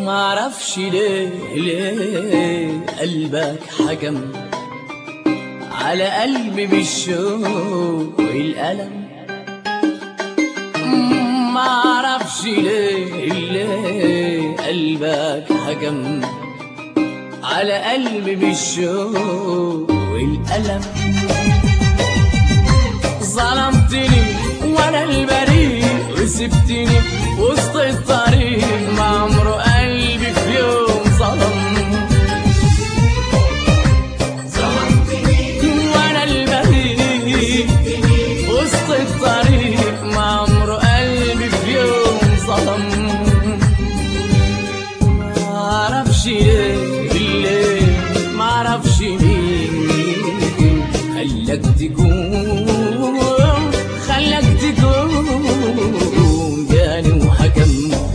معرفش ليه ليه قلبك حكم على قلبي بالشوق والألم معرفش ليه ليه قلبك حكم على قلبي بالشوق والألم ظلمتني وانا البريء وسبتني وسط الطريق ما عمره قلبي في يوم ظلم وانا البريء وسط الطريق ما عمره قلبي في يوم ظلم معرفش ليه ليه معرفش مين مين خلاك تكون خلاك تكون جاني وحكم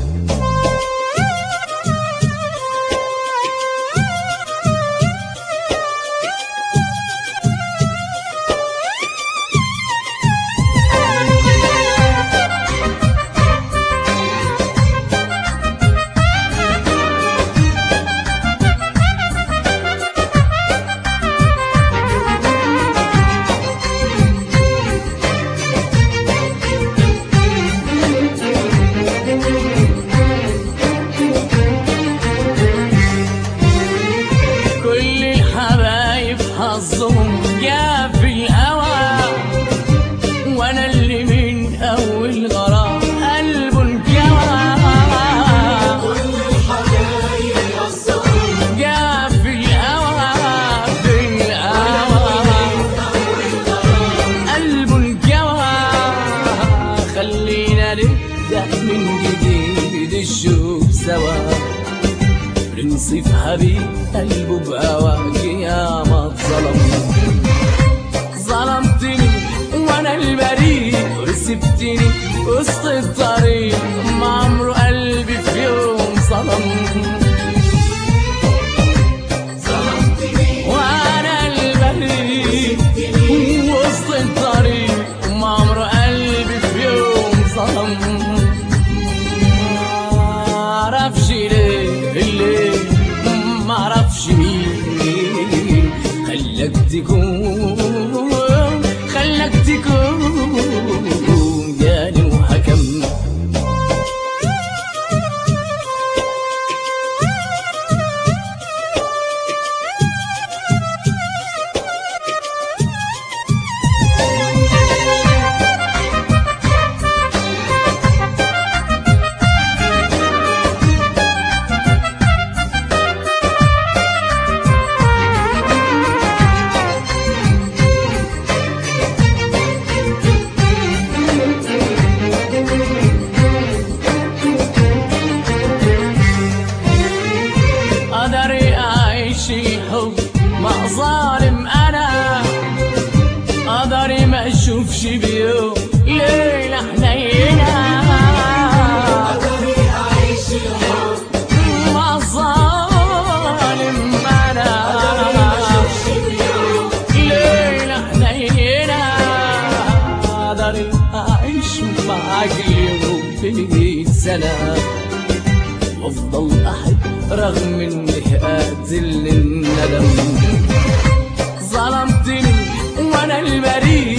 كل الحبايب حظهم جا في الهوى وانا اللي من اول غرام قلبه انكوى جا في الهوى في الهوى قلبه انكوى خلينا نبدا من جديد الشوق سوا بنصيف حبيب قلبه بهواك يا ما اتظلم ظلمتني وانا البريء وسبتني وسط الطريق ما عمره قلبي في يوم ظلم وانا البريء وسط الطريق ما عمره قلبي في يوم ظلم معرفش ليه ليه معرفش مين خلاك تكون خلاك تكون جاني وحكم قدري أعيش الحب مع ظالم أنا قدري ما أشوفش بيوم ليلة حنينة مع ظالم أنا ليلة حنينة قدري أعيش معاك اليوم في سنة وافضل احب رغم اني قاتل الندم ظلمتني وانا البريء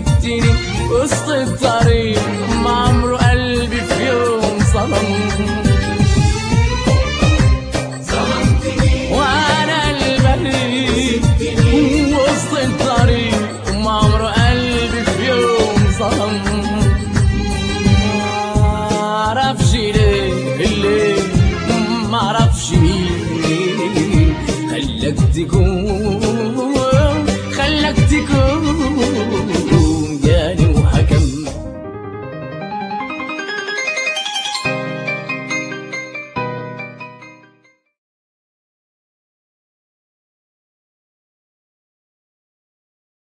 وسبتني وسط الطريق ما عمره قلبي في يوم ظلم